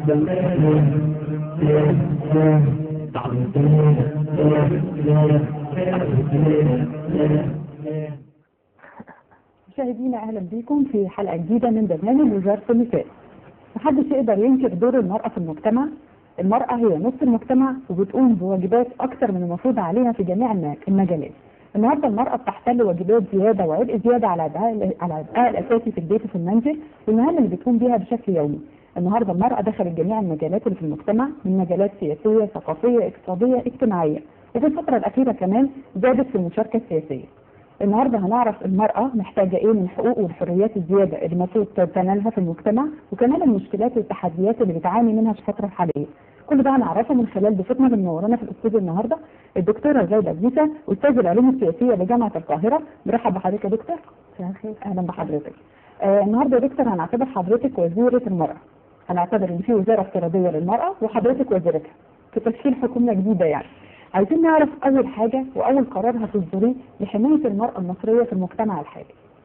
مشاهدينا اهلا بكم في حلقه جديده من برنامج وزاره النساء. محدش يقدر ينكر دور المراه في المجتمع. المراه هي نص المجتمع وبتقوم بواجبات اكثر من المفروض عليها في جميع الم- المجالات. النهارده المراه بتحتل واجبات زياده وعبء زياده على عبئها على عبئها الاساسي في البيت وفي المنزل والمهام اللي بتقوم بيها بشكل يومي. النهارده المراه دخلت جميع المجالات اللي في المجتمع من مجالات سياسيه، ثقافيه، اقتصاديه، اجتماعيه. وفي الفتره الاخيره كمان زادت في المشاركه السياسيه. النهارده هنعرف المرأة محتاجة ايه من حقوق والحريات الزيادة اللي المفروض تنالها في المجتمع وكمان المشكلات والتحديات اللي بتعاني منها في الفترة الحالية. كل ده هنعرفه من خلال ضيفتنا اللي منورانا في الاستوديو النهارده الدكتورة زايدة بنيسة أستاذ العلوم السياسية بجامعة القاهرة. مرحبا بحضرتك يا دكتور. مساء الخير. أهلا بحضرتك. آه النهارده يا دكتور هنعتبر حضرتك وزيرة المرأة. هنعتبر إن في وزارة افتراضية للمرأة وحضرتك وزيرتها. في تشكيل حكومة جديدة يعني. عايزين نعرف أول حاجة وأول قرار هتصدريه لحماية المرأة المصرية في المجتمع الحالي.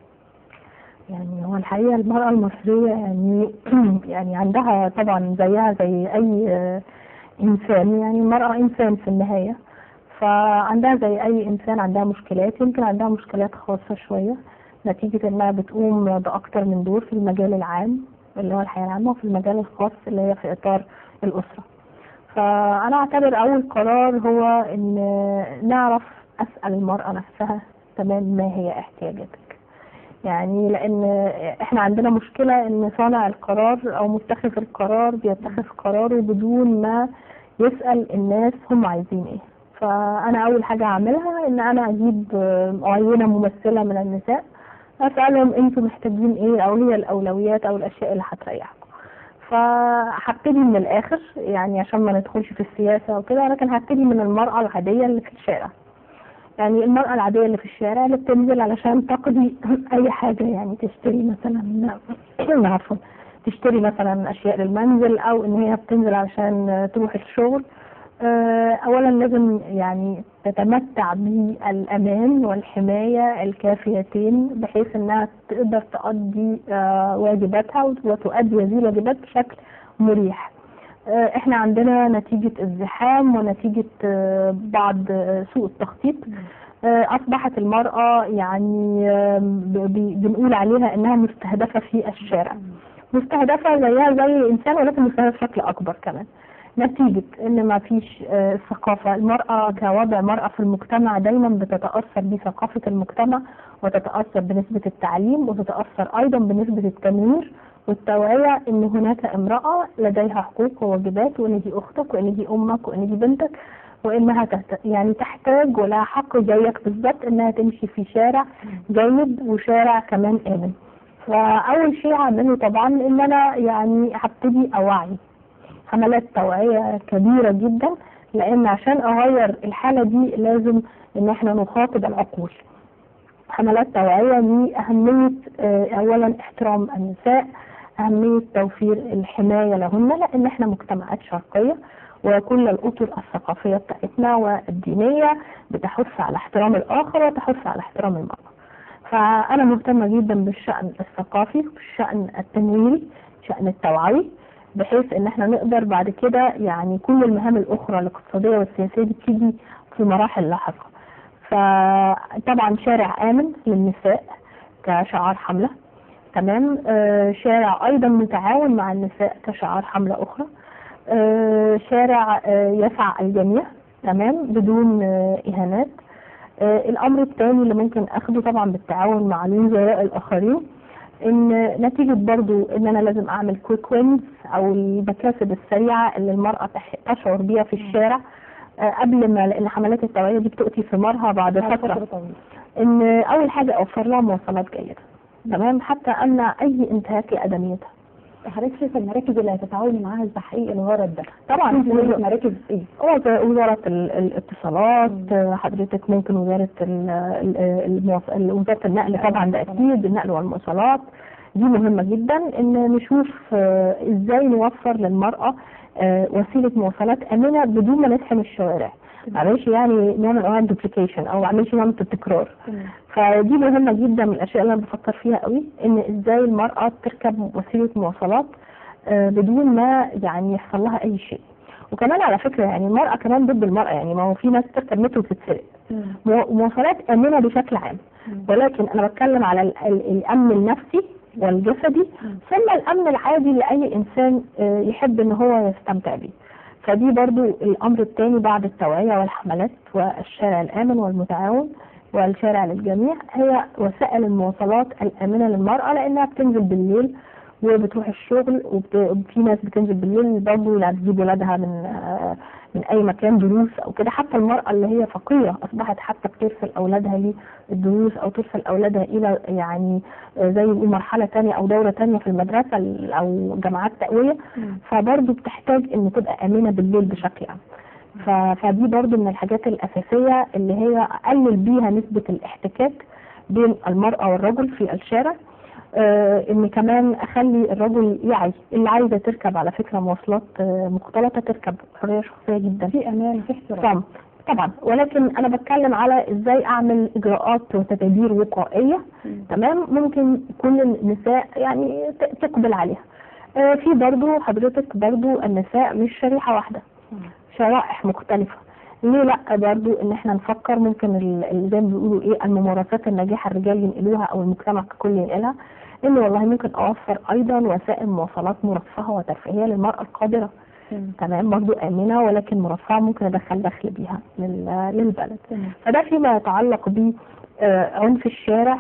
يعني هو الحقيقة المرأة المصرية يعني يعني عندها طبعا زيها زي أي آه، إنسان يعني المرأة إنسان في النهاية فعندها زي أي إنسان عندها مشكلات يمكن عندها مشكلات خاصة شوية نتيجة إنها بتقوم بأكتر من دور في المجال العام اللي هو الحياة العامة وفي المجال الخاص اللي هي في إطار الأسرة فأنا أعتبر أول قرار هو إن نعرف أسأل المرأة نفسها تمام ما هي احتياجاتك يعني لان احنا عندنا مشكلة ان صانع القرار او متخذ القرار بيتخذ قراره بدون ما يسأل الناس هم عايزين ايه فانا اول حاجة اعملها ان انا اجيب معينة ممثلة من النساء اسألهم انتوا محتاجين ايه او هي الاولويات او الاشياء اللي هتريحكم فهبتدي من الاخر يعني عشان ما ندخلش في السياسة وكده لكن هبتدي من المرأة العادية اللي في الشارع يعني المرأة العادية اللي في الشارع اللي بتنزل علشان تقضي أي حاجة يعني تشتري مثلا عفوا تشتري مثلا أشياء للمنزل أو إن هي بتنزل علشان تروح الشغل آه، أولا لازم يعني تتمتع بالأمان والحماية الكافيتين بحيث إنها تقدر تقضي آه، واجباتها وتؤدي هذه الواجبات بشكل مريح. آه، احنا عندنا نتيجة الزحام ونتيجة آه، بعض آه، سوء التخطيط آه، اصبحت المرأة يعني آم، ب- ب- بنقول عليها انها مستهدفة في الشارع مستهدفة زيها زي الانسان ولكن مستهدفة بشكل اكبر كمان نتيجة ان ما فيش آه، ثقافة المرأة كوضع مرأة في المجتمع دايما بتتأثر بثقافة المجتمع وتتأثر بنسبة التعليم وتتأثر ايضا بنسبة التنوير والتوعية ان هناك امرأة لديها حقوق وواجبات وان دي اختك وان دي امك وان دي بنتك وانها تحت يعني تحتاج ولها حق زيك بالظبط انها تمشي في شارع جيد وشارع كمان امن فاول شيء هعمله طبعا ان انا يعني هبتدي اوعي حملات توعية كبيرة جدا لان عشان اغير الحالة دي لازم ان احنا نخاطب العقول حملات توعية لأهمية آه، أولا احترام النساء أهمية توفير الحماية لهن لأن احنا مجتمعات شرقية وكل الأطر الثقافية بتاعتنا والدينية بتحث على احترام الآخر وتحث على احترام المرأة فأنا مهتمة جدا بالشأن الثقافي والشأن التنويري شأن التوعوي بحيث ان احنا نقدر بعد كده يعني كل المهام الاخرى الاقتصادية والسياسية دي بتيجي في مراحل لاحقة فطبعا شارع آمن للنساء كشعار حملة تمام آه شارع أيضا متعاون مع النساء كشعار حملة أخرى آه شارع آه يسع الجميع تمام بدون آه إهانات آه الأمر الثاني اللي ممكن أخده طبعا بالتعاون مع الوزراء الآخرين ان نتيجة برضو ان انا لازم اعمل كويك وينز او المكاسب السريعة اللي المرأة تح- تشعر بيها في الشارع آه، قبل ما لان حملات التوعية دي بتؤتي ثمارها بعد فترة طويلة. ان اول حاجة اوفر لها مواصلات جيدة تمام حتى امنع اي انتهاك لادميتها حضرتك شايفه المراكز اللي هتتعاوني معاها لتحقيق الغرض ده طبعا في في مراكز ايه؟ هو زي وزارة ال- الاتصالات آه، حضرتك ممكن وزارة ال- ال- المواص- ال- وزارة النقل طبعا ده اكيد النقل والمواصلات دي مهمة جدا ان نشوف آه، ازاي نوفر للمرأة آه، وسيلة مواصلات امنة بدون ما نزحم الشوارع معلش يعني نوع من انواع الدوبليكيشن او معلش نوع من التكرار فدي مهمة جدا من الاشياء اللي انا بفكر فيها قوي ان ازاي المرأة تركب وسيلة مواصلات آه، بدون ما يعني يحصل لها اي شيء وكمان على فكره يعني المراه كمان ضد المراه يعني ما هو في ناس تركب مترو وتتسرق مو- مواصلات امنه بشكل عام ولكن انا بتكلم على ال- ال- الامن النفسي والجسدي ثم الامن العادي لاي انسان آه، يحب ان هو يستمتع بيه فدي برضو الامر الثاني بعد التوعيه والحملات والشارع الامن والمتعاون والشارع للجميع هي وسائل المواصلات الامنه للمراه لانها بتنزل بالليل وبتروح الشغل وبت- وفي ناس بتنزل بالليل برضه لا بتجيب ولادها من آه، من اي مكان دروس او كده حتى المراه اللي هي فقيره اصبحت حتى بترسل اولادها للدروس او ترسل اولادها الى يعني آه، زي ما بيقولوا مرحله تانية او دوره تانية في المدرسه ال- او جامعات تقويه فبرضه بتحتاج ان تبقى امنه بالليل بشكل عام ف- فدي برضه من الحاجات الاساسيه اللي هي اقلل بيها نسبه الاحتكاك بين المراه والرجل في الشارع آه ان كمان اخلي الرجل يعي اللي عايزه تركب على فكره مواصلات آه مختلطه تركب حريه شخصيه جدا في امان في احترام طبعا طبعا ولكن انا بتكلم على ازاي اعمل اجراءات وتدابير وقائيه تمام ممكن كل النساء يعني ت- تقبل عليها آه في برضو حضرتك برضو النساء مش شريحه واحده شرائح مختلفة ليه لا برضو ان احنا نفكر ممكن ال- ال- زي ما بيقولوا ايه الممارسات الناجحة الرجال ينقلوها او المجتمع ككل ينقلها ان والله ممكن اوفر ايضا وسائل مواصلات مرفهة وترفيهية للمرأة القادرة تمام. تمام برضو امنة ولكن مرفهة ممكن ادخل دخل بيها لل- للبلد تمام. فده فيما يتعلق ب آه، عنف الشارع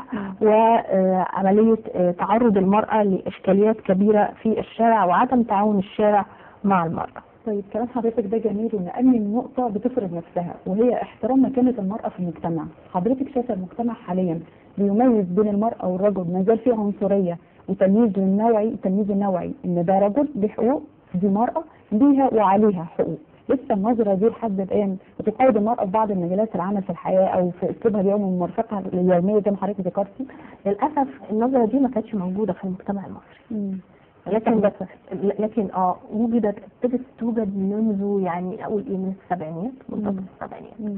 وعملية آه، تعرض المرأة لإشكاليات كبيرة في الشارع وعدم تعاون الشارع مع المرأة طيب كلام حضرتك ده جميل ونقلني من نقطة بتفرض نفسها وهي احترام مكانة المرأة في المجتمع حضرتك شايفة المجتمع حاليا بيميز بين المرأة والرجل ما زال فيه عنصرية وتمييز النوعي التمييز النوعي ان ده رجل دي حقوق دي مرأة ليها وعليها حقوق لسه النظرة دي لحد الآن بتقيد المرأة في بعض المجالات العمل في الحياة أو في أسلوبها اليومي وممارستها اليومية زي ما حضرتك ذكرتي للأسف النظرة دي ما كانتش موجودة في المجتمع المصري لكن بس لكن اه وجدت ابتدت توجد منذ يعني اقول ايه من السبعينات منتصف مم. السبعينات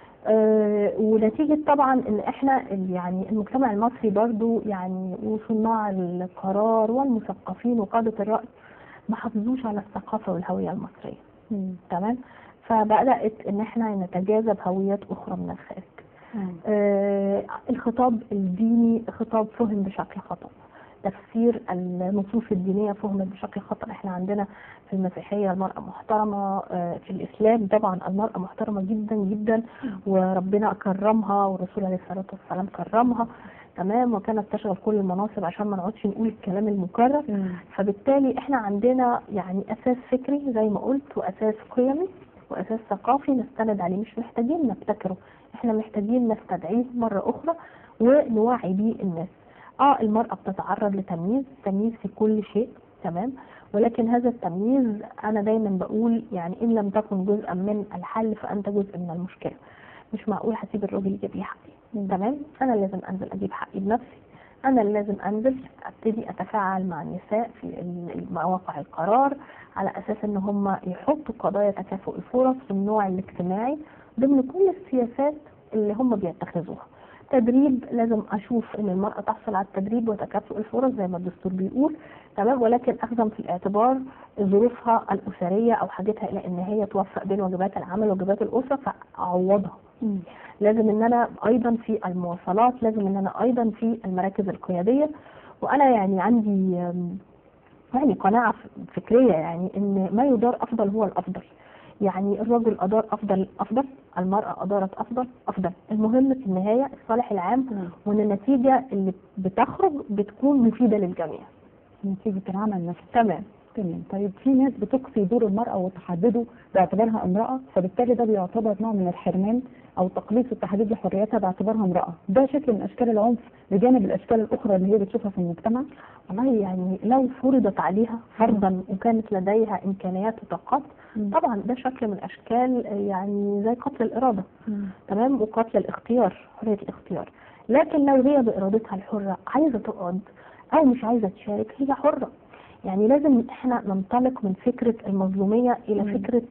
آه ونتيجة طبعا ان احنا ال- يعني المجتمع المصري برضو يعني وصناع القرار والمثقفين وقادة الرأي ما حافظوش على الثقافة والهوية المصرية مم. تمام فبدأت ان احنا نتجاذب هويات اخرى من الخارج مم. آه، الخطاب الديني خطاب فهم بشكل خطأ تفسير النصوص الدينية فهمت بشكل خطأ احنا عندنا في المسيحية المرأة محترمة آه، في الإسلام طبعا المرأة محترمة جدا جدا وربنا كرمها والرسول عليه الصلاة والسلام كرمها تمام وكانت تشغل كل المناصب عشان ما نقعدش نقول الكلام المكرر مم. فبالتالي احنا عندنا يعني اساس فكري زي ما قلت واساس قيمي واساس ثقافي نستند عليه مش محتاجين نبتكره احنا محتاجين نستدعيه مرة اخرى ونوعي بيه الناس اه المرأة بتتعرض لتمييز تمييز في كل شيء تمام ولكن هذا التمييز انا دايما بقول يعني ان لم تكن جزءا من الحل فانت جزء من المشكلة مش معقول هسيب الراجل يجيب لي حقي تمام انا لازم انزل اجيب حقي بنفسي انا اللي لازم انزل ابتدي اتفاعل مع النساء في ال- مواقع القرار على اساس ان هم يحطوا قضايا تكافؤ الفرص في النوع الاجتماعي ضمن كل السياسات اللي هم بيتخذوها تدريب لازم اشوف ان المراه تحصل على التدريب وتكافؤ الفرص زي ما الدستور بيقول تمام ولكن اخذا في الاعتبار ظروفها الاسريه او حاجتها الى ان هي توفق بين واجبات العمل وواجبات الاسره فاعوضها مم. لازم ان انا ايضا في المواصلات لازم ان انا ايضا في المراكز القياديه وانا يعني عندي أم، يعني قناعه ف- فكريه يعني ان ما يدار افضل هو الافضل يعني الرجل ادار افضل افضل المراه ادارت افضل افضل المهم في النهايه الصالح العام مم. وان النتيجه اللي بتخرج بتكون مفيده للجميع نتيجة العمل نفسه تمام تمام طيب في ناس بتقصي دور المرأة وتحدده باعتبارها امرأة فبالتالي ده بيعتبر نوع من الحرمان أو تقليص التحديد لحريتها باعتبارها امرأة ده شكل من أشكال العنف بجانب الأشكال الأخرى اللي هي بتشوفها في المجتمع والله يعني لو فرضت عليها فرضا وكانت لديها امكانيات وطاقات طبعا ده شكل من اشكال يعني زي قتل الاراده تمام وقتل الاختيار حريه الاختيار لكن لو هي بارادتها الحره عايزه تقعد او مش عايزه تشارك هي حره يعني لازم احنا ننطلق من فكره المظلوميه الى مم. فكره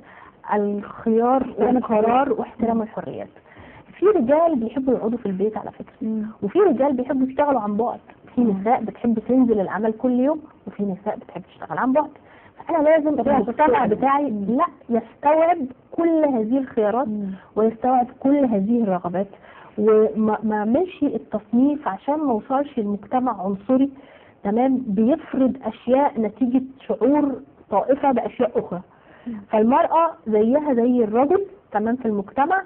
الخيار احترام والقرار واحترام الحريات في رجال بيحبوا يقعدوا في البيت على فكره مم. وفي رجال بيحبوا يشتغلوا عن بعد في مم. نساء بتحب تنزل العمل كل يوم وفي نساء بتحب تشتغل عن بعد فانا لازم طبيعة المجتمع شخصية. بتاعي مم. لا يستوعب كل هذه الخيارات مم. ويستوعب كل هذه الرغبات وما ما اعملش التصنيف عشان ما اوصلش المجتمع عنصري تمام بيفرض اشياء نتيجه شعور طائفه باشياء اخرى فالمراه زيها زي الرجل تمام في المجتمع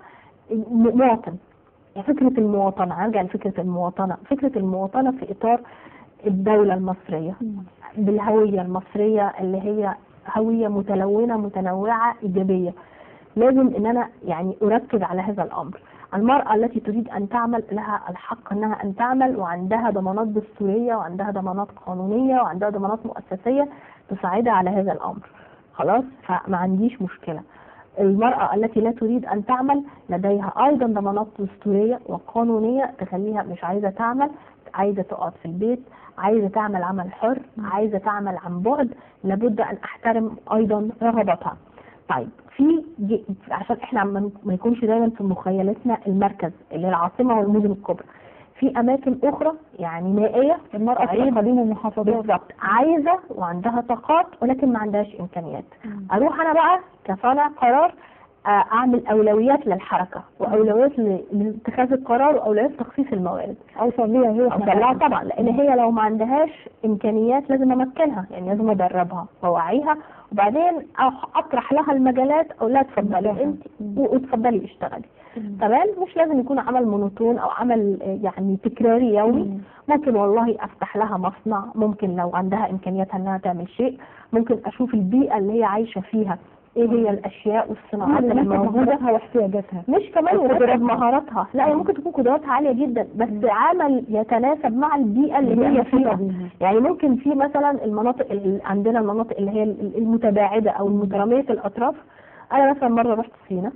م- مواطن يعني فكره المواطنه هرجع لفكره المواطنه فكره المواطنه في اطار الدوله المصريه مم. بالهوية المصرية اللي هي هوية متلونة متنوعة إيجابية لازم إن أنا يعني أركز على هذا الأمر المرأة التي تريد أن تعمل لها الحق أنها أن تعمل وعندها ضمانات دستورية وعندها ضمانات قانونية وعندها ضمانات مؤسسية تساعدها على هذا الأمر خلاص فما عنديش مشكلة المرأة التي لا تريد أن تعمل لديها أيضا ضمانات دستورية وقانونية تخليها مش عايزة تعمل عايزة تقعد في البيت عايزة تعمل عمل حر عايزة تعمل عن بعد لابد أن أحترم أيضا رغبتها طيب في ج- عشان احنا ما ما يكونش دايما في مخيلتنا المركز اللي هي العاصمة والمدن الكبرى في أماكن أخرى يعني نائية المرأة في عيب. الأقاليم والمحافظات بالظبط عايزة وعندها طاقات ولكن ما عندهاش إمكانيات مم. اروح انا بقى كصانع قرار آه، اعمل اولويات للحركه واولويات ل- لاتخاذ القرار واولويات تخصيص الموارد أوصل بيها هي في اوصل لها مكانها. طبعا لان هي لو ما عندهاش امكانيات لازم امكنها يعني لازم ادربها واوعيها وبعدين أح- اطرح لها المجالات اقول لها اتفضلي متاحة. انت مم. واتفضلي اشتغلي مم. تمام مش لازم يكون عمل مونوتون او عمل آه، يعني تكراري يومي مم. ممكن والله افتح لها مصنع ممكن لو عندها امكانياتها انها تعمل شيء ممكن اشوف البيئه اللي هي عايشه فيها ايه هي الاشياء والصناعات اللي موجوده مهاراتها واحتياجاتها مش كمان وقدراتها. مجرد مهاراتها لا هي ممكن تكون قدراتها عاليه جدا بس عمل يتناسب مع البيئه اللي هي فيها بيها. يعني ممكن في مثلا المناطق اللي عندنا المناطق اللي هي المتباعده او المتراميه الاطراف انا مثلا مره رحت سينا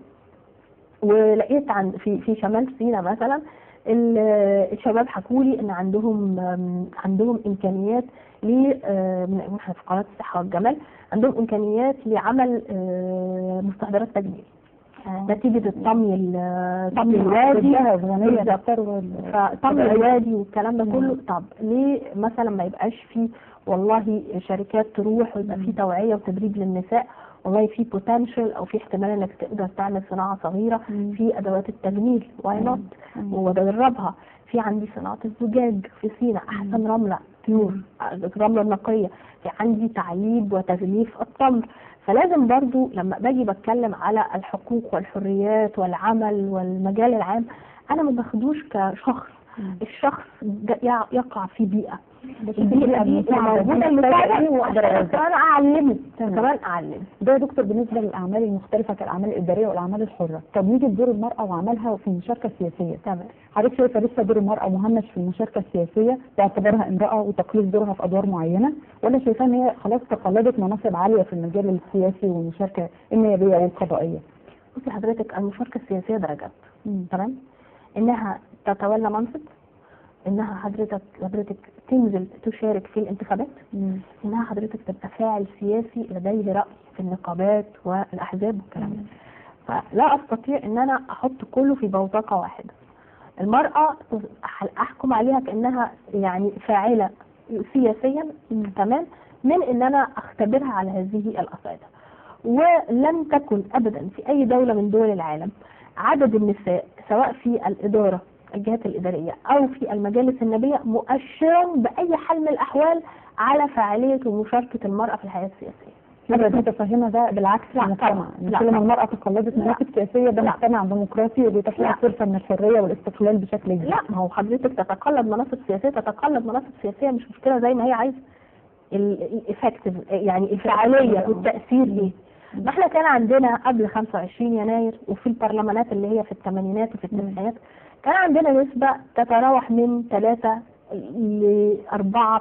ولقيت عند في في شمال سينا مثلا ال- الشباب حكوا لي ان عندهم آم، عندهم امكانيات ل آه، من احنا في قناه الصحه والجمال عندهم امكانيات لعمل آه، مستحضرات تجميل نتيجه الطمي ال- طمي الوادي الذهب غنية بالظبط. بالثروة فطمي الطبيعية. الوادي والكلام ده كله مم. طب ليه مثلا ما يبقاش في والله شركات تروح ويبقى في مم. توعيه وتدريب للنساء والله في بوتنشال او في احتمال انك تقدر تعمل صناعه صغيره مم. في ادوات التجميل واي نوت مم. وبدربها في عندي صناعه الزجاج في سينا احسن رمله بيور الرمله النقيه في عندي تعليب وتغليف التمر فلازم برضو لما باجي بتكلم على الحقوق والحريات والعمل والمجال العام انا ما باخدوش كشخص مم. الشخص ده يع- يقع في بيئه بس البيئه دي اللي موجوده المساعده واقدر عشان كمان اعلمه تمام. كمان اعلمه ده يا دكتور بالنسبه للاعمال المختلفه كالاعمال الاداريه والاعمال الحره طب نيجي لدور المراه وعملها في المشاركه السياسيه تمام حضرتك شايفه لسه دور المراه مهمش في المشاركه السياسيه باعتبارها امراه وتقليص دورها في ادوار معينه ولا شايفه ان هي خلاص تقلدت مناصب عاليه في المجال السياسي والمشاركه النيابيه والقضائيه بصي حضرتك المشاركه السياسيه درجات مم. تمام انها تتولى منصب انها حضرتك حضرتك تنزل تشارك في الانتخابات مم. انها حضرتك تبقى فاعل سياسي لديه راي في النقابات والاحزاب والكلام ده فلا استطيع ان انا احط كله في بوتقه واحده المراه احكم عليها كانها يعني فاعله سياسيا تمام من ان انا اختبرها على هذه الاصعده ولن تكن ابدا في اي دوله من دول العالم عدد النساء سواء في الاداره الجهات الاداريه او في المجالس النيابيه مؤشرا باي حال من الاحوال على فاعليه ومشاركه المراه في الحياه السياسيه حضرتك متفهمه ده بالعكس في لا المجتمع طبعا. ان لا كل ما طبعا. المراه تقلدت لا. مناصب سياسيه ده لا. مجتمع ديمقراطي وبيتاح لها لا. فرصه من الحريه والاستقلال بشكل كبير لا ما هو حضرتك تتقلد مناصب سياسيه تتقلد مناصب سياسيه مش مشكله زي ما هي عايزه الافكتيف يعني الفعاليه والتاثير ايه ما احنا كان عندنا قبل 25 يناير وفي البرلمانات اللي هي في الثمانينات وفي التسعينات كان عندنا نسبة تتراوح من 3 ل 4%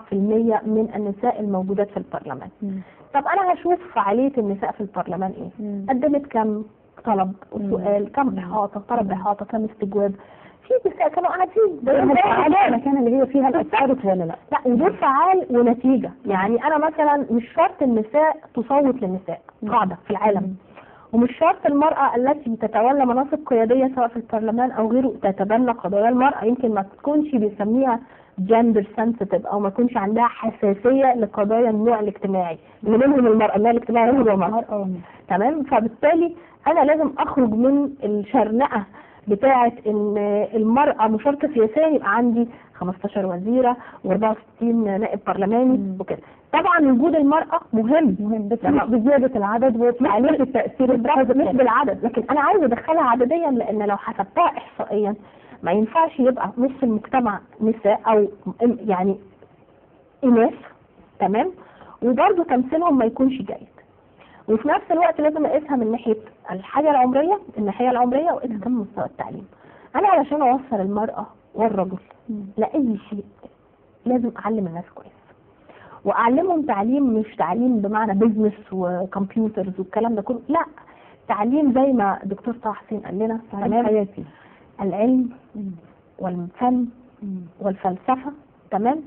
من النساء الموجودات في البرلمان. مم. طب انا هشوف فعالية النساء في البرلمان ايه؟ مم. قدمت كم طلب وسؤال، كم مم. احاطة، طلب احاطة، كم استجواب. في نساء كانوا قاعدين ده زي فعال في الرجال. المكان اللي هي فيها الأثارت ولا لا؟ لا ودور فعال ونتيجة يعني أنا مثلا مش شرط النساء تصوت للنساء مم. قاعدة في العالم ومش شرط المرأة التي تتولى مناصب قيادية سواء في البرلمان أو غيره تتبنى قضايا المرأة يمكن ما تكونش بيسميها جندر سنسيتيف أو ما يكونش عندها حساسية لقضايا النوع الاجتماعي اللي منهم المرأة النوع الاجتماعي هو المرأة المرأة والنساء. تمام فبالتالي انا لازم اخرج من الشرنقه بتاعه ان المراه مشاركه سياسيه يبقى عندي 15 وزيره و64 نائب برلماني مم. وكده طبعا وجود المراه مهم مهم بس لما- مش بزيادة العدد وتعليق التأثير بالظبط مش بالعدد لكن انا عايزه ادخلها عدديا لان لو حسبتها احصائيا ما ينفعش يبقى نص المجتمع نساء او م- يعني اناث تمام وبرضه تمثيلهم ما يكونش جيد وفي نفس الوقت لازم اقيسها من ناحيه الحاجه العمريه الناحيه العمريه واقيسها كمان من مستوى التعليم انا علشان اوصل المراه والرجل لاي شيء لازم اعلم الناس كويس واعلمهم تعليم مش تعليم بمعنى بيزنس وكمبيوترز والكلام ده كله لا تعليم زي ما الدكتور طه حسين قال لنا تعليم تمام حياتي العلم والفن والفلسفه تمام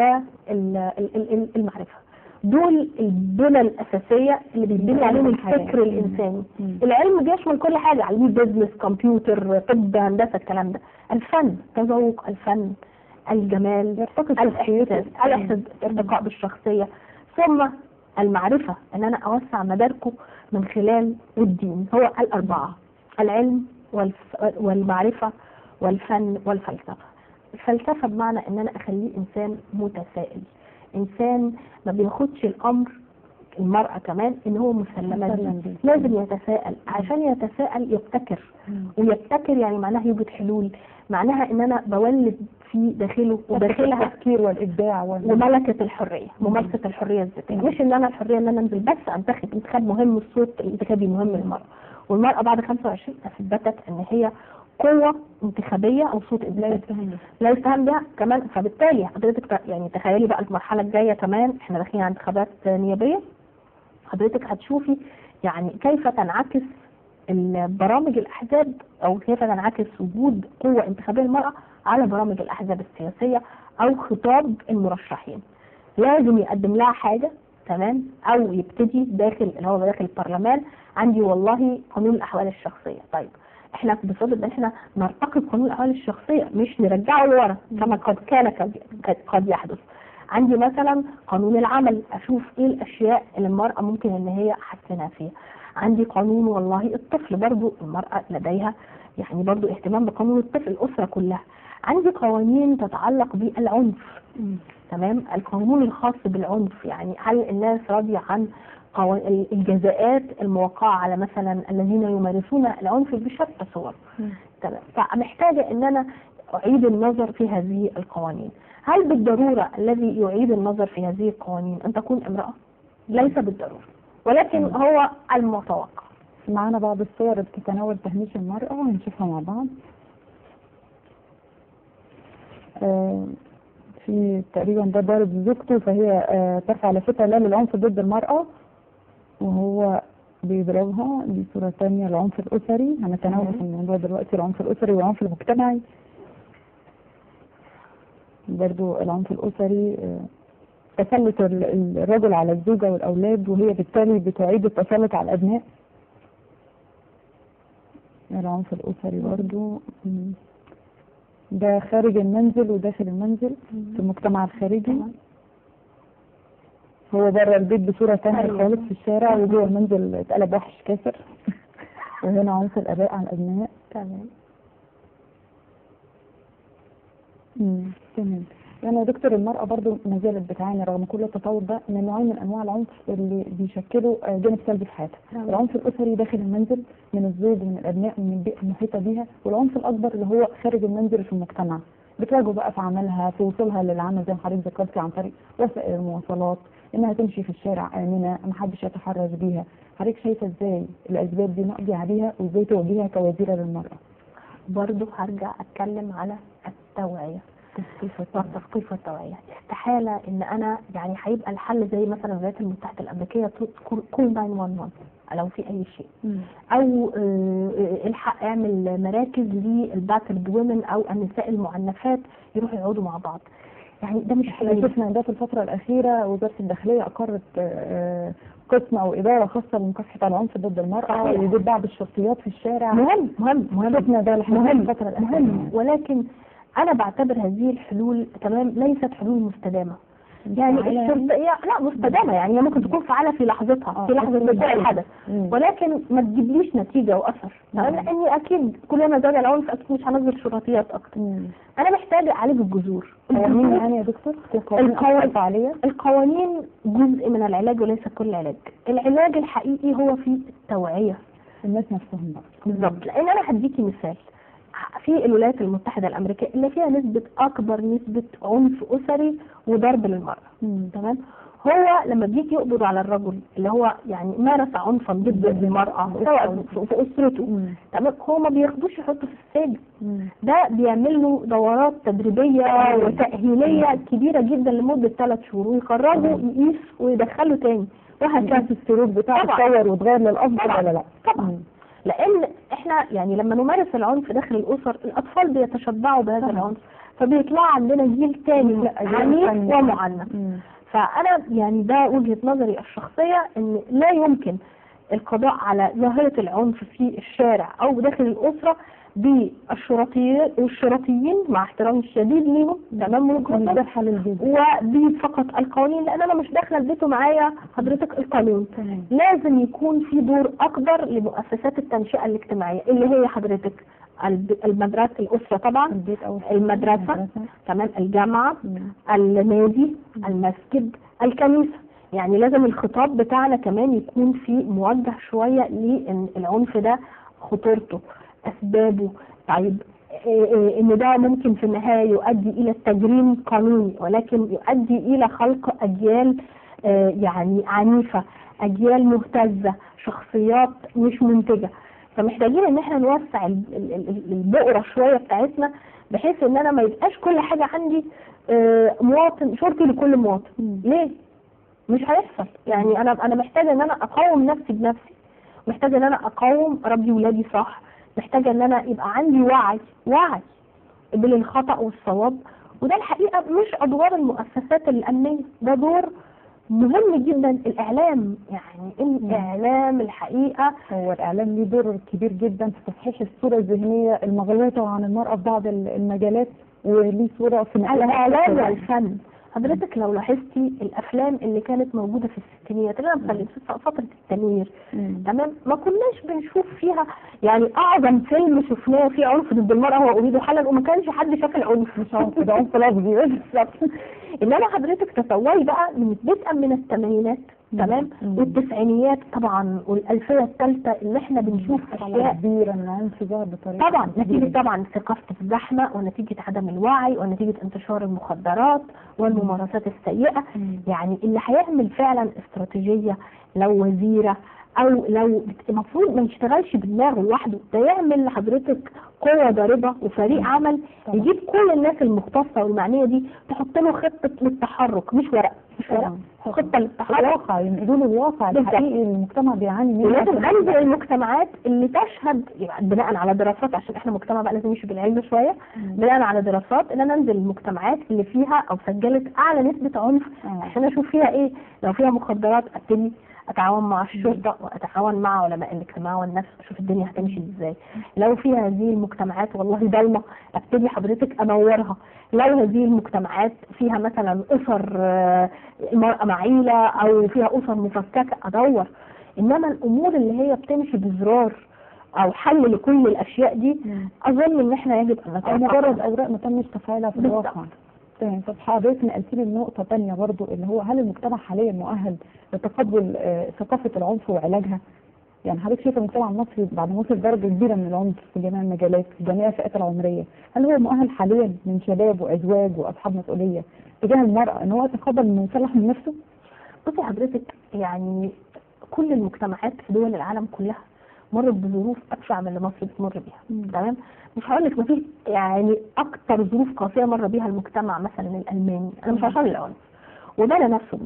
والمعرفه دول البنى الاساسيه اللي بيبني عليهم الفكر الانساني العلم بيشمل كل حاجه علمي بيزنس كمبيوتر طب هندسه الكلام ده الفن تذوق الفن الجمال يرتقي الاحساس الاحساس ارتقاء بالشخصيه ثم المعرفه ان انا اوسع مداركه من خلال الدين هو الاربعه العلم والف... والمعرفه والفن والفلسفه الفلسفه بمعنى ان انا اخليه انسان متسائل انسان ما بياخدش الامر المرأة كمان ان هو مسلمات مسلم بيه. لازم يتساءل عشان يتساءل يبتكر ويبتكر يعني معناها يوجد حلول معناها ان انا بولد في داخله وداخلها التفكير والإبداع وال... وملكة الحرية ممارسة الحرية الذاتية مش ان انا الحرية ان انا انزل بس انتخب انتخاب مهم الصوت الانتخابي مهم للمرأة والمرأة بعد 25 اثبتت ان هي قوة انتخابية او صوت لا انتخابي يستهان به. لا يستهان بها كمان فبالتالي حضرتك ت- يعني تخيلي بقى المرحلة الجاية كمان احنا داخلين على انتخابات نيابية حضرتك هتشوفي يعني كيف تنعكس البرامج الاحزاب او كيف تنعكس وجود قوة انتخابية للمرأة على برامج الاحزاب السياسية او خطاب المرشحين لازم يقدم لها حاجة تمام او يبتدي داخل اللي هو داخل البرلمان عندي والله قانون الاحوال الشخصية طيب احنا بصدد ان احنا نرتقي بقانون الاحوال الشخصية مش نرجعه لورا كما قد كان قد- قد- قد يحدث عندي مثلا قانون العمل اشوف ايه الاشياء اللي المرأة ممكن ان هي احسنها فيها عندي قانون والله الطفل برضو المرأة لديها يعني برضو اهتمام بقانون الطفل الاسرة كلها عندي قوانين تتعلق بالعنف تمام القانون الخاص بالعنف يعني هل الناس راضية عن قوا- ال- الجزاءات الموقعة على مثلا الذين يمارسون العنف بشتى صور تمام فمحتاجة ان انا اعيد النظر في هذه القوانين هل بالضرورة الذي يعيد النظر في هذه القوانين ان تكون امرأة ليس بالضرورة ولكن هو المتوقع معانا بعض الصور بتتناول تهميش المرأة هنشوفها مع بعض آه، في تقريبا ده ضارب زوجته فهي آه، ترفع لافتة لا للعنف ضد المرأة وهو بيضربها دي صورة تانية العنف الأسري هنتناول في الموضوع دلوقتي العنف الأسري والعنف المجتمعي برضو العنف الأسري آه، تسلط ال- الرجل على الزوجة والأولاد وهي بالتالي بتعيد التسلط على الأبناء العنف الأسري برضو مم. ده خارج المنزل وداخل المنزل في المجتمع الخارجي هو بره البيت بصورة تانية أيوة. خالص في الشارع وجوه المنزل اتقلب وحش كاسر وهنا عنف الآباء على الأبناء تمام مم. تمام يعني يا دكتور المرأة برضو ما زالت بتعاني رغم كل التطور ده من نوعين من أنواع العنف اللي بيشكلوا آه، جانب سلبي في حياتها نعم. العنف الأسري داخل المنزل من الزوج ومن الأبناء ومن البيئة المحيطة بيها والعنف الأكبر اللي هو خارج المنزل في المجتمع بتواجهه بقى في عملها في وصولها للعمل زي ما حضرتك ذكرتي عن طريق وسائل المواصلات انها تمشي في الشارع امنه محدش يتحرش بيها حضرتك شايفه ازاي الاسباب دي نقضي عليها وازاي تواجهها كوزيره للمراه برضو هرجع اتكلم على التوعية والتثقيف والتوعية استحالة ان انا يعني هيبقى الحل زي مثلا الولايات المتحدة الامريكية تقول كل 911 لو في اي شيء او آه، آه، الحق اعمل مراكز للباترد وومن او النساء المعنفات يروحوا يقعدوا مع بعض يعني ده مش احنا حل شفنا ده في الفترة الأخيرة وزارة الداخلية أقرت آه، قسم او اداره خاصه لمكافحه العنف ضد المراه صحيح. وجود بعض الشخصيات في الشارع مهم مهم مهم شفنا ده الحقيقة مهم الفتره الاخيره مهم ولكن انا بعتبر هذه الحلول تمام ليست حلول مستدامه يعني فعالة الشرطية لا مستدامة يعني هي ممكن تكون فعالة في لحظتها آه، في لحظة بس وقوع الحدث مم. ولكن ما تجيبليش نتيجة وأثر تمام نعم. لأني أكيد كلنا زوج العنف أكيد مش هنزل شرطيات أكتر مم. أنا محتاجة أعالج الجذور قوانين الجذور- يعني يا دكتور في قوانين القوانين- أكثر فعاليه القوانين جزء من العلاج وليس كل علاج العلاج الحقيقي هو في التوعية الناس نفسهم بقى بالظبط لان انا هديكي مثال في الولايات المتحده الامريكيه اللي فيها نسبه اكبر نسبه عنف اسري وضرب للمراه مم. تمام هو لما بيجي يقبض على الرجل اللي هو يعني مارس عنفا ضد المراه سواء في- في اسرته مم. تمام هو ما بياخدوش يحطه في السجن مم. ده بيعمل له دورات تدريبيه وتاهيليه كبيره جدا لمده ثلاث شهور ويخرجه يقيس ويدخله تاني وهكذا نشوف السلوك بتاعه طبعا. اتطور واتغير للافضل طبعا. ولا لا طبعا مم. لان احنا يعني لما نمارس العنف داخل الاسر الاطفال بيتشبعوا بهذا طبعا. العنف فبيطلع عندنا جيل تاني لا، جيل عنيف تاني. ومعنف مم. فانا يعني ده وجهه نظري الشخصيه ان لا يمكن القضاء على ظاهره العنف في الشارع او داخل الاسره بالشرطيين والشرطيين مع احترامي الشديد ليهم تمام مش ده وجهتهم الحل الجديد وبفقط القوانين لان انا مش داخله البيت ومعايا حضرتك القانون تمام لازم يكون في دور اكبر لمؤسسات التنشئه الاجتماعيه اللي هي حضرتك الب- المدرسه الاسره طبعا البيت او المدرسه تمام الجامعه مم. النادي المسجد الكنيسه يعني لازم الخطاب بتاعنا كمان يكون فيه موجه شويه لان العنف ده خطورته اسبابه طيب إيه إيه ان ده ممكن في النهايه يؤدي الى التجريم قانوني ولكن يؤدي الى خلق اجيال آه، يعني عنيفه اجيال مهتزه شخصيات مش منتجه فمحتاجين ان احنا نوسع ال- ال- ال- البؤره شويه بتاعتنا بحيث ان انا ما يبقاش كل حاجه عندي آه، مواطن شرطي لكل مواطن مم. ليه؟ مش هيحصل يعني انا انا محتاجه ان انا اقاوم نفسي بنفسي محتاجه ان انا اقاوم اربي ولادي صح محتاجه ان انا يبقى عندي وعي وعي بين الخطا والصواب وده الحقيقه مش ادوار المؤسسات الامنيه ده دور مهم جدا الاعلام يعني الاعلام الحقيقه هو الاعلام ليه دور كبير جدا في تصحيح الصوره الذهنيه المغلوطه عن المراه في بعض ال- المجالات وليه صوره في الاعلام والفن حضرتك لو لاحظتي الافلام اللي كانت موجوده في الستينيات اللي انا بتكلم في فتره التنوير مم. تمام ما كناش بنشوف فيها يعني اعظم فيلم شفناه فيه عنف ضد المراه هو اريد حلا وما كانش حد شاف العنف مش عنف ده عنف لفظي بالظبط انما حضرتك تصوري بقى من بدءا من الثمانينات تمام مم. والتسعينيات طبعا والالفيه الثالثه اللي احنا بنشوف طبعا اشياء كبيره ان العنف ظهر بطريقه طبعا كبيرة. نتيجة طبعا ثقافة الزحمة ونتيجة عدم الوعي ونتيجة انتشار المخدرات والممارسات السيئة مم. يعني اللي هيعمل فعلا استراتيجية لو وزيرة او لو المفروض ما يشتغلش بدماغه لوحده ده يعمل لحضرتك قوة ضاربة وفريق عمل طبعا. يجيب كل الناس المختصة والمعنية دي تحط له خطة للتحرك مش ورق مش ورق طبعا. خطة للتحرك الواقع ينقلوا له الواقع بالظبط. الحقيقي اللي المجتمع بيعاني منه ولازم انزل المجتمعات اللي تشهد يعني بناء على دراسات عشان احنا مجتمع بقى لازم يمشي بالعلم شويه مم. بناء على دراسات ان انا انزل المجتمعات اللي فيها او سجلت اعلى نسبه عنف آه. عشان اشوف فيها ايه لو فيها مخدرات ابتدي اتعاون مع الشرطه واتعاون مع علماء الاجتماع والنفس اشوف الدنيا هتمشي ازاي لو فيها هذه المجتمعات والله ضلمه ابتدي حضرتك انورها لو هذه المجتمعات فيها مثلا اسر آه، المراه معيله او فيها اسر مفككه ادور انما الامور اللي هي بتمشي بزرار او حل لكل الاشياء دي مم. اظن ان احنا يجب ان او نتوقف مجرد اوراق ما تمش تفعيلها في بالظبط. الواقع تمام طب حضرتك نقلت لي النقطه ثانيه برضو اللي هو هل المجتمع حاليا مؤهل لتقبل آه، ثقافه العنف وعلاجها؟ يعني حضرتك شايف المجتمع المصري بعد ما وصل درجه كبيره من العنف في جميع المجالات في جميع الفئات العمريه، هل هو مؤهل حاليا من شباب وازواج واصحاب مسؤوليه تجاه المراه ان هو يتقبل انه يصلح من نفسه؟ بصي حضرتك يعني كل المجتمعات في دول العالم كلها مرت بظروف ابشع من اللي مصر بتمر بيها مم. تمام مش هقول لك مفيش يعني اكتر ظروف قاسيه مر بيها المجتمع مثلا الالماني انا مش مم. عشان العنف وبنى نفسه بنفسه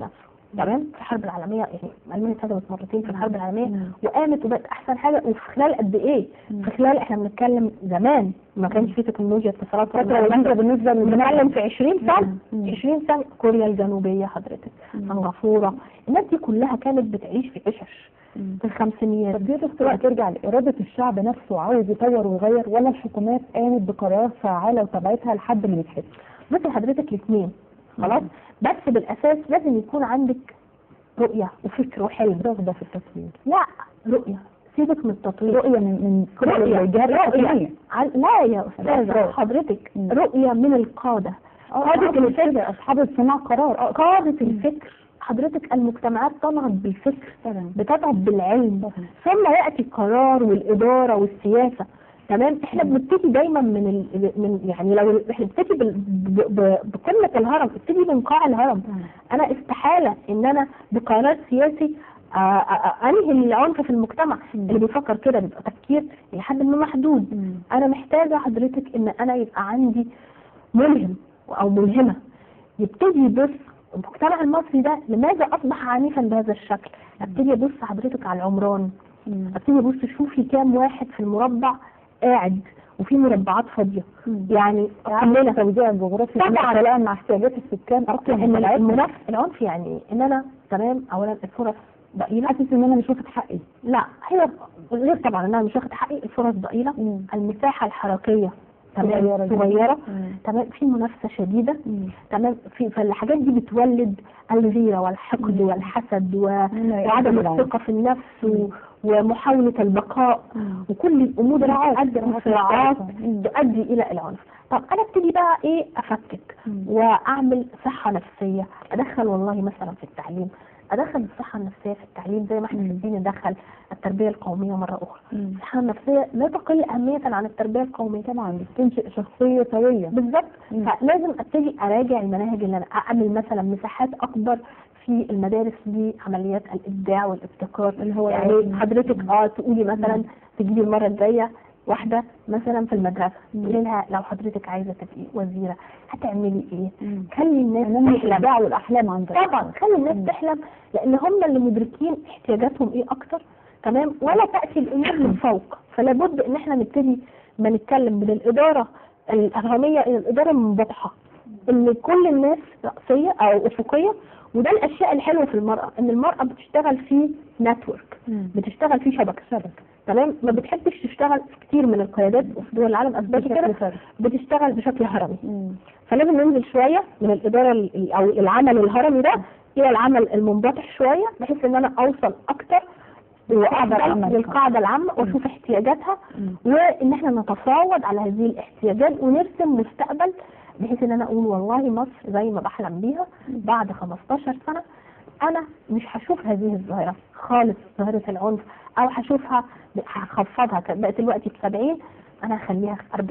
تمام في الحرب العالميه يعني المانيا اتهزمت مرتين في الحرب العالميه مم. وقامت وبقت احسن حاجه وفي خلال قد ايه؟ مم. في خلال احنا بنتكلم زمان ما كانش في تكنولوجيا اتصالات فترة وجيزة بالنسبة بنتكلم في 20 سنه مم. 20 سنه كوريا الجنوبيه حضرتك مم. سنغافوره الناس دي كلها كانت بتعيش في عشش مم. في الخمسينيات طب دي دكتور ترجع لإرادة الشعب نفسه عاوز يطور ويغير ولا الحكومات قامت بقرارات فعالة وتبعتها لحد ما نجحت؟ مثل حضرتك الاثنين خلاص بس بالاساس لازم يكون عندك رؤيه وفكر وحلم رغبة في التطوير لا رؤيه سيبك من التطوير رؤية من من كل رؤية الجهات الحكومية رؤية عن- لا يا الأفراد. استاذه حضرتك مم. رؤيه من القاده قادة قادة الفكر الفكر أصحاب الصناع قرار اه قادة الفكر حضرتك المجتمعات تنهض بالفكر طبعا بتنهض بالعلم طبعا ثم ياتي القرار والاداره والسياسه تمام احنا مم. بنبتدي دايما من ال... من يعني لو احنا بنبتدي بال... ب... ب... بقمه الهرم ابتدي من قاع الهرم طبعا. انا استحاله ان انا بقرار سياسي آه، آه، آه، انهي العنف في المجتمع مم. اللي بيفكر كده بيبقى تفكير لحد ما محدود مم. انا محتاجه حضرتك ان انا يبقى عندي ملهم او ملهمه يبتدي يبص المجتمع المصري ده لماذا اصبح عنيفا بهذا الشكل ابتدي ابص حضرتك على العمران مم. ابتدي ابص شوفي كام واحد في المربع قاعد وفي مربعات فاضيه مم. يعني عندنا كلنا توزيع الجغرافي طبعا. طبعا مع احتياجات السكان اكتر ان من طلعتنا المنافس العنف يعني ان انا تمام اولا الفرص ضئيله حاسس ان انا مش واخد حقي لا هي غير طبعا ان انا مش واخد حقي الفرص ضئيله مم. المساحه الحركيه صغيرة تمام جدا. صغيره مم. تمام في منافسه شديده مم. تمام في فالحاجات دي بتولد الغيره والحقد مم. والحسد و... مم. وعدم العنف. الثقه في النفس و... مم. ومحاوله البقاء مم. وكل الامور دي صراعات. بتؤدي صراعات مم. تؤدي الى العنف طب انا ابتدي بقى ايه افكك مم. واعمل صحه نفسيه ادخل والله مثلا في التعليم ادخل الصحه النفسيه في التعليم زي ما احنا مم. عايزين ندخل التربيه القوميه مره اخرى مم. الصحه النفسيه لا تقل اهميه عن التربيه القوميه طبعا بتنشئ شخصية سوية بالظبط مم. فلازم ابتدي اراجع المناهج اللي انا اعمل مثلا مساحات اكبر في المدارس لعمليات الابداع والابتكار اللي هو يعني يعني- حضرتك اه تقولي مثلا مم. تجيبي المره الجايه واحده مثلا في المدرسه مم. تقولي لها لو حضرتك عايزه تبقي وزيره هتعملي ايه؟ مم. خلي الناس انما تحلم الابداع والاحلام عندك طبعا خلي الناس مم. تحلم لان هم اللي مدركين احتياجاتهم ايه اكتر تمام ولا تاتي الامور من فوق فلا بد ان احنا نبتدي ما نتكلم من الاداره الرقميه الى الاداره المنبطحه ان كل الناس راسيه او افقيه وده الاشياء الحلوه في المراه ان المراه بتشتغل في نتورك مم. بتشتغل في شبكه شبكة تمام ما بتحبش تشتغل في كتير من القيادات وفي دول العالم اثبتوا بشكل كده فردي. بتشتغل بشكل هرمي مم. فلازم ننزل شويه من الاداره ال- او العمل الهرمي ده الى العمل المنبطح شويه بحيث ان انا اوصل اكتر للقاعدة وأفضل العامة. للقاعده العامه واشوف احتياجاتها مم. وان احنا نتفاوض على هذه الاحتياجات ونرسم مستقبل بحيث ان انا اقول والله مصر زي ما بحلم بيها بعد 15 سنه انا مش هشوف هذه الظاهره خالص ظاهره العنف او هشوفها هخفضها كانت بقت دلوقتي ب 70 انا هخليها 40%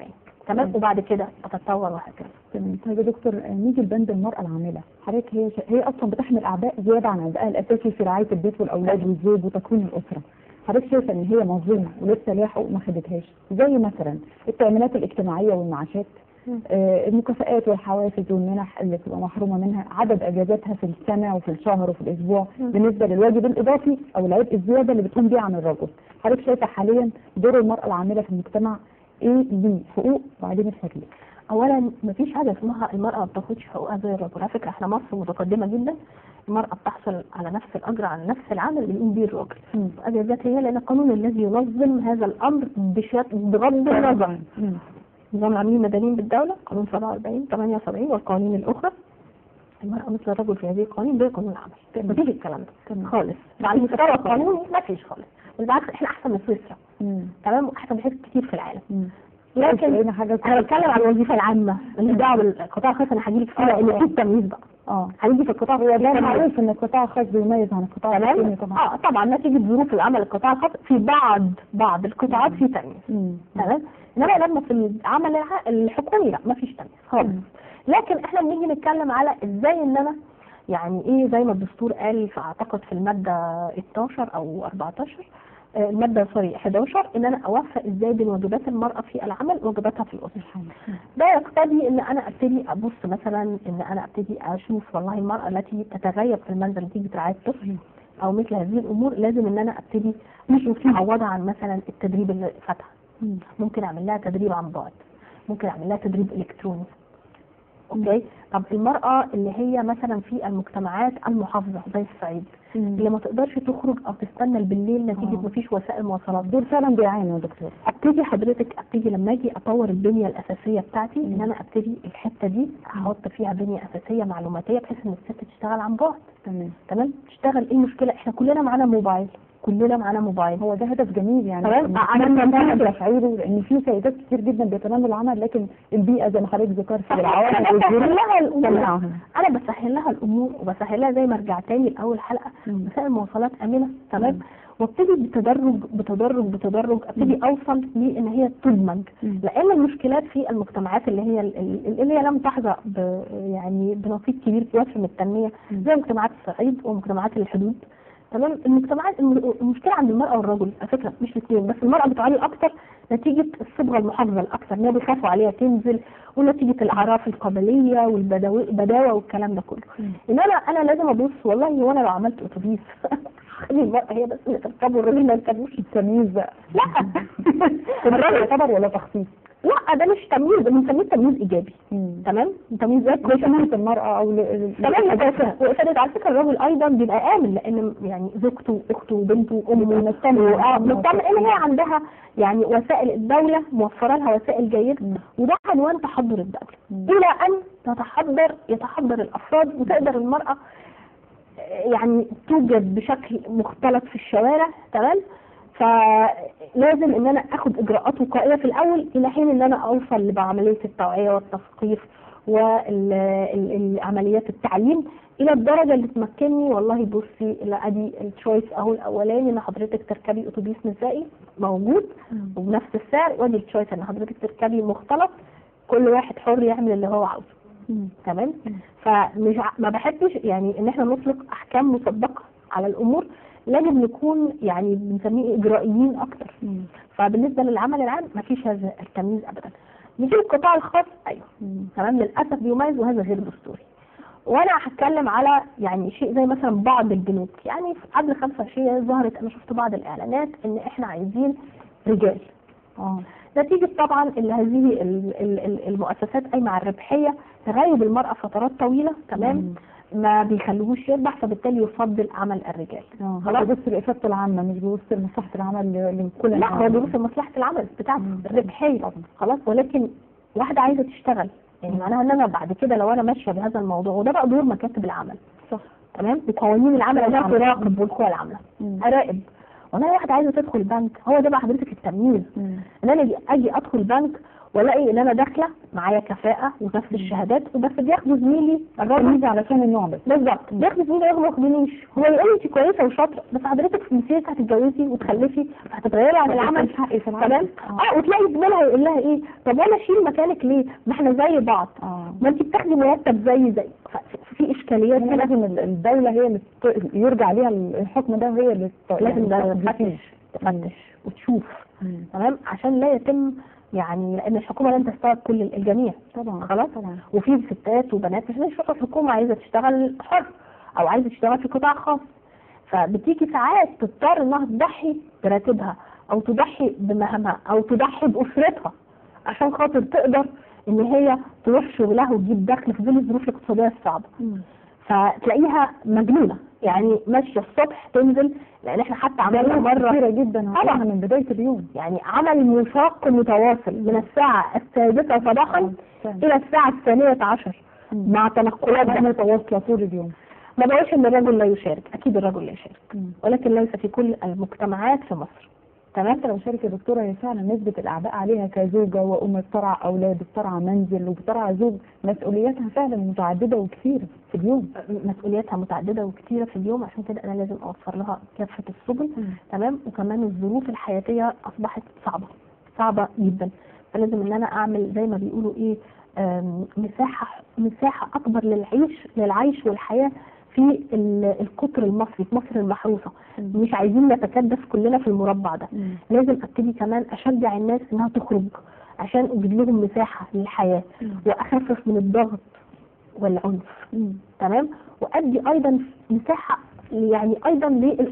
تمام مم. وبعد كده اتطور وهكذا تمام طيب يا دكتور آه، نيجي لبند المرأة العاملة حضرتك هي ش... هي أصلا بتحمل أعباء زيادة عن عبئها الأساسي في رعاية البيت والأولاد والزوج وتكوين الأسرة حضرتك شايفة إن هي مظلومة ولسه ليها حقوق ما خدتهاش زي مثلا التأمينات الاجتماعية والمعاشات مم. آه، المكافآت والحوافز والمنح اللي بتبقى محرومة منها عدد أجازاتها في السنة وفي الشهر وفي الأسبوع مم. بالنسبة للواجب الإضافي أو العبء الزيادة اللي بتقوم بيه عن الرجل حضرتك شايفة حاليا دور المرأة العاملة في المجتمع إيه ليه حقوق وبعدين الحرية اولا مفيش حاجه اسمها المراه ما بتاخدش حقوقها زي الرجل على فكره احنا مصر متقدمه جدا المراه بتحصل على نفس الاجر على نفس العمل اللي يقوم به الراجل مم. اجازات هي لان القانون الذي ينظم هذا الامر بشكل بغض النظر مم. نظام العاملين المدنيين بالدوله قانون 47 78 والقوانين الاخرى المرأة مثل الرجل في هذه القوانين ده قانون العمل تمام. مفيش الكلام ده تمام. خالص على المستوى القانوني مفيش خالص بالعكس احنا احسن من سويسرا مم. تمام واحسن من حتت كتير في العالم مم. لكن لقينا حاجة انا بتكلم عن الوظيفه العامه اللي دعوه بالقطاع الخاص انا هجيلك فيه آه، لان آه. في تمييز بقى اه هنيجي في القطاع هو ده الخاص معروف ان القطاع الخاص بيميز عن القطاع تمام الحكومي طبعا اه طبعا نتيجه ظروف العمل القطاع الخاص في بعض بعض القطاعات في تمييز مم. تمام انما لما في العمل الع- الحكومي لا ما فيش تمييز خالص مم. لكن احنا بنيجي نتكلم على ازاي ان انا يعني ايه زي ما الدستور قال في اعتقد في الماده 12 او 14 آه، الماده سوري 11 ان انا اوفق ازاي بين واجبات المراه في العمل وواجباتها في الاسره ده يقتضي ان انا ابتدي ابص مثلا ان انا ابتدي اشوف والله المراه التي تتغيب في المنزل نتيجه رعايه طفل او مثل هذه الامور لازم ان انا ابتدي مش اعوضها عن مثلا التدريب اللي فاتها مم. ممكن اعمل لها تدريب عن بعد ممكن اعمل لها تدريب الكتروني اوكي طب المراه اللي هي مثلا في المجتمعات المحافظه زي الصعيد اللي ما تقدرش تخرج او تستنى بالليل نتيجه آه. مفيش وسائل مواصلات دول فعلا بيعانوا يا دكتور ابتدي حضرتك ابتدي لما اجي اطور البنيه الاساسيه بتاعتي ان مم. انا ابتدي الحته دي احط فيها بنيه اساسيه معلوماتيه بحيث ان الست تشتغل عن بعد تمام تمام تشتغل ايه المشكله احنا كلنا معانا موبايل كلنا معانا موبايل هو ده هدف جميل يعني تمام. إن أنا إحنا كمان- نساعد تفعيله لان في سيدات كتير جدا بيتمنوا العمل لكن البيئه زي ما حضرتك ذكرت والعوامل انا بسهل والظروف لها الامور تمنعهم انا بسهل لها الامور وبسهل لها زي ما رجعت تاني لاول حلقه مم. وسائل مواصلات امنه تمام مم. وابتدي بتدرج بتدرج بتدرج ابتدي اوصل لان هي تدمج مم. لان المشكلات في المجتمعات اللي هي اللي هي لم تحظى ب يعني بنصيب كبير في وصف من التنميه مم. زي مجتمعات الصعيد ومجتمعات الحدود تمام المجتمعات الم- المشكله عند المراه والرجل على فكره مش الاثنين بس المراه بتعاني اكتر نتيجه الصبغه المحافظه الاكثر ان هي بيخافوا عليها تنزل ونتيجه الاعراف القبليه والبداوه والكلام ده كله مم. ان انا انا لازم ابص والله هو انا لو عملت اتوبيس خلي المراه هي بس اللي تركبه والراجل ما يركبوش التمييز بقى لا الراجل يعتبر ولا تخصيص لا ده مش تمييز ده بنسميه تمييز ايجابي مم. تمام تمييز ذات مش أمانة المرأة أو ل- ل- تمام اساسا وافادت على فكره الراجل ايضا بيبقى امن لان يعني زوجته اخته وبنته امه مطمن. اه مطمن ان هي عندها يعني وسائل الدوله موفره لها وسائل جيده مم. وده عنوان تحضر الدوله مم. الى ان تتحضر يتحضر الافراد وتقدر المراه آه، يعني توجد بشكل مختلط في الشوارع تمام فلازم ان انا اخد اجراءات وقائيه في الاول الى حين ان انا اوصل بعمليه التوعيه والتثقيف وعمليات التعليم الى الدرجه اللي تمكنني والله بصي الى ادي التشويس اهو الاولاني ان حضرتك تركبي اتوبيس نسائي موجود مم. وبنفس السعر وادي التشويس ان حضرتك تركبي مختلط كل واحد حر يعمل اللي هو عاوزه مم. تمام مم. فمش ع- ما بحبش يعني ان احنا نطلق احكام مسبقه على الامور لازم نكون يعني بنسميه اجرائيين اكتر مم. فبالنسبه للعمل العام ما فيش هذا التمييز ابدا نيجي للقطاع الخاص ايوه مم. تمام للاسف بيميز وهذا غير دستوري وانا هتكلم على يعني شيء زي مثلا بعض البنوك يعني في قبل 25 ظهرت انا شفت بعض الاعلانات ان احنا عايزين رجال اه نتيجة طبعا ان هذه ال- ال- ال- المؤسسات قايمة على الربحية تغيب المرأة فترات طويلة تمام مم. ما بيخلوهوش يربح فبالتالي يفضل عمل الرجال اه خلاص. هو بيبص لإفادة العامة مش بيبص لمصلحة العمل ل- لكل لا هو الناس. بيبص لمصلحة العمل بتاعته مم. الربحية طبعا. خلاص ولكن واحدة عايزة تشتغل يعني مم. معناها ان انا بعد كده لو انا ماشية بهذا الموضوع وده بقى دور مكاتب العمل صح تمام وقوانين العمل انا العمل. اراقب والقوى العاملة مم. اراقب وانا واحدة عايزة تدخل بنك هو ده بقى حضرتك التمييز مم. ان انا أجي- اجي ادخل بنك والاقي ان انا داخله معايا كفاءه ونفس الشهادات وبس بياخدوا زميلي الراجل التمييز علشان النوع بس بالظبط بياخدوا زميلي ما ياخدونيش هو يقول لي انت كويسه وشاطره بس حضرتك في مسيرتك هتتجوزي وتخلفي هتتغيري عن العمل مش حقي في العمل. تمام اه اه وتلاقي زميلها يقول لها ايه طب وانا اشيل مكانك ليه؟ ما احنا زي بعض اه ما انت بتاخدي مرتب زي زي ف- في اشكاليات هنا هنا لازم ال- الدولة هي اللي ت- يرجع ليها الحكم ده وهي اللي ت- لازم ده يعني تفتش تفتش وتشوف مم. تمام عشان لا يتم يعني لان الحكومه لن تستوعب كل الجميع طبعا خلاص طبعا وفي ستات وبنات مش زي شرطة الحكومة عايزة تشتغل حر أو عايزة تشتغل في قطاع خاص فبتيجي ساعات تضطر إنها تضحي براتبها أو تضحي بمهامها أو تضحي بأسرتها عشان خاطر تقدر إن هي تروح شغلها وتجيب دخل في ظل الظروف الاقتصادية الصعبة مم. فتلاقيها مجنونة يعني ماشية الصبح تنزل لأن احنا حتى عملنا مرة كتيرة جدا طبعا. طبعا من بداية اليوم يعني عمل مشاق متواصل من الساعة السادسة صباحا إلى الساعة الثانية عشر مم. مع تنقلات حاجة متواصلة طول اليوم ما بقولش ان الرجل لا يشارك اكيد الرجل لا يشارك مم. ولكن ليس في كل المجتمعات في مصر تمام حتى لو شارك يا دكتورة هي فعلا نسبة الأعباء عليها كزوجة وأم بترعى أولاد بترعى منزل وبترعى زوج مسؤولياتها فعلا متعددة وكثيرة في اليوم مسؤولياتها متعدده وكتيره في اليوم عشان كده انا لازم اوفر لها كافه السبل مم. تمام وكمان الظروف الحياتيه اصبحت صعبه صعبه جدا فلازم ان انا اعمل زي ما بيقولوا ايه آم، مساحه مساحه اكبر للعيش للعيش والحياه في ال- القطر المصري في مصر المحروسه مم. مش عايزين نتكدس كلنا في المربع ده مم. لازم ابتدي كمان اشجع الناس انها تخرج عشان اجيب لهم مساحه للحياه مم. واخفف من الضغط والعنف مم. تمام وادي ايضا مساحه يعني ايضا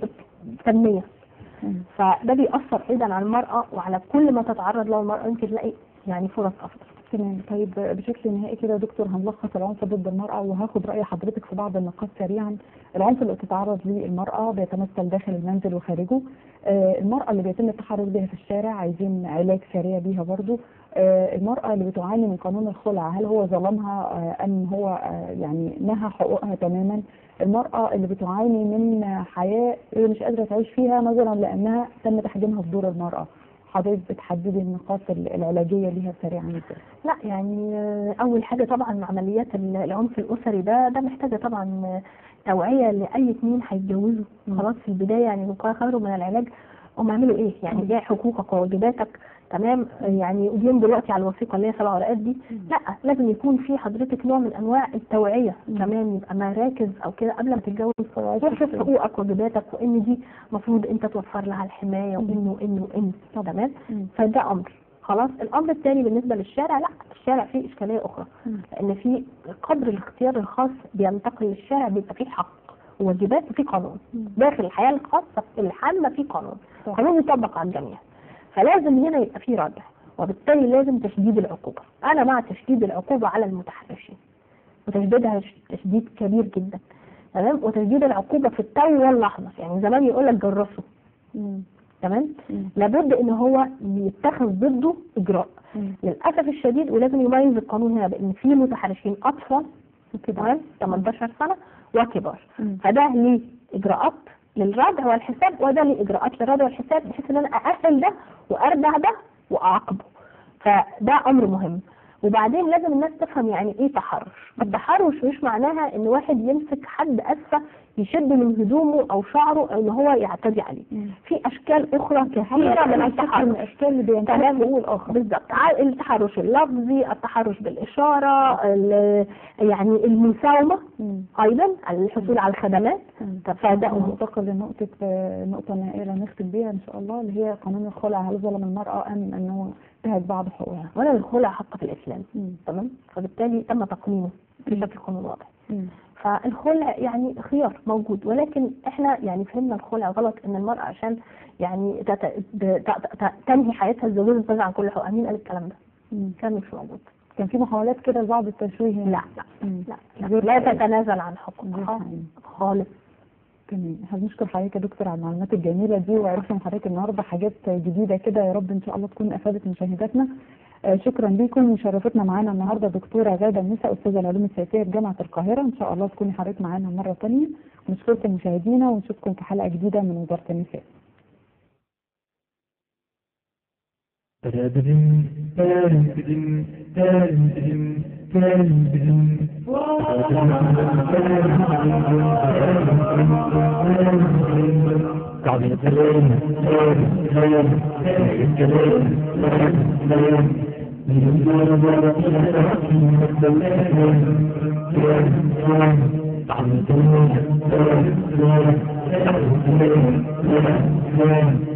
للتنميه مم. فده بيأثر ايضا على المرأة وعلى كل ما تتعرض له المرأة يمكن تلاقي يعني فرص افضل تمام طيب بشكل نهائي كده يا دكتور هنلخص العنف ضد المرأة وهاخد رأي حضرتك في بعض النقاط سريعا العنف اللي بتتعرض ليه المرأة بيتمثل داخل المنزل وخارجه آه المرأة اللي بيتم التحرش بها في الشارع عايزين علاج سريع بيها برضو آه المرأة اللي بتعاني من قانون الخلع هل هو ظلمها آه أم هو آه يعني نهى حقوقها تماما المرأة اللي بتعاني من حياة هي مش قادرة تعيش فيها نظرا لأنها تم تحجيمها في دور المرأة حضرتك بتحددي النقاط العلاجية ليها سريعا ازاي؟ لا يعني آه، اول حاجة طبعا عمليات ال- العنف الاسري ده ده محتاجة طبعا آه، توعية لاي اتنين هيتجوزوا مم. خلاص في البداية يعني خير من العلاج هم يعملوا ايه يعني مم. ايه حقوقك وواجباتك تمام آه، يعني قدام دلوقتي على الوثيقة اللي هي سبع ورقات دي مم. لا لازم يكون في حضرتك نوع من انواع التوعية مم. كمان يبقى مراكز او كده قبل ما تتجوز تشوف حقوقك وواجباتك وان دي المفروض انت توفر لها الحمايه مم. وانه وانه وانه تمام مم. فده امر خلاص الامر الثاني بالنسبه للشارع لا الشارع فيه اشكاليه اخرى مم. لان في قدر الاختيار الخاص بينتقل للشارع بيبقى فيه حق وواجبات وفيه قانون مم. داخل الحياه الخاصه العامه فيه قانون صح. قانون يطبق على الجميع فلازم هنا يبقى فيه ردع وبالتالي لازم تشديد العقوبه انا مع تشديد العقوبه على المتحرشين وتشديدها تشديد كبير جدا تمام وتشديد العقوبه في التو واللحظه يعني زمان يقول لك جرسه مم. تمام مم. لابد ان هو يتخذ ضده اجراء مم. للاسف الشديد ولازم يميز القانون هنا بان في متحرشين اطفال كده تمام 18 سنه وكبار مم. فده ليه اجراءات للردع والحساب وده ليه اجراءات للردع والحساب بحيث ان انا اقفل ده واردع ده واعاقبه فده امر مهم وبعدين لازم الناس تفهم يعني ايه تحرش التحرش مش معناها ان واحد يمسك حد اسفه يشد من هدومه او شعره او ان هو يعتدي عليه مم. في اشكال اخرى كثيره من من التحرش الاشكال اللي بينتهك تمام. حقوق الاخر بالظبط ع- التحرش اللفظي التحرش بالاشاره ال- يعني المساومه مم. ايضا الحصول على الخدمات مم. فده أمور. ننتقل لنقطة آه، نقطة نهائية اللي هنختم بيها إن شاء الله اللي هي قانون الخلع هل ظلم المرأة أم أنه انتهك بعض حقوقها؟ ولا الخلع حق في الاسلام مم. تمام فبالتالي تم تقنينه مم. بشكل قانون واضح مم. فالخلع يعني خيار موجود ولكن احنا يعني فهمنا الخلع غلط ان المرأة عشان يعني تت- ت- ت- ت- تنهي حياتها الزوجية تنتزع عن كل حقوقها مين قال الكلام ده؟ مم. كان مش موجود كان في محاولات كده لبعض التشويه هنا. لا لا مم. لا, لا, غير لا حقيقي. تتنازل عن غير حقوقها حقيقي. خالص تمام هنشكر حضرتك يا دكتور على المعلومات الجميلة دي وعرفنا من حضرتك النهارده حاجات جديدة كده يا رب إن شاء الله تكون أفادت مشاهداتنا آه، شكرا ليكم وشرفتنا معانا النهارده دكتورة غادة النساء أستاذة العلوم السياسية بجامعة القاهرة إن شاء الله تكوني حضرتك معانا مرة تانية ونشكركم مشاهدينا ونشوفكم في حلقة جديدة من وزارة النساء Ba-da-ba-dum, ba-dum-ba-dum, ba-dum-ba-dum, ba-dum-ba-dum. قاعد يتكلم كلام كلام كلام كلام من دون ضرب كلام قاعد يتكلم كلام كلام كلام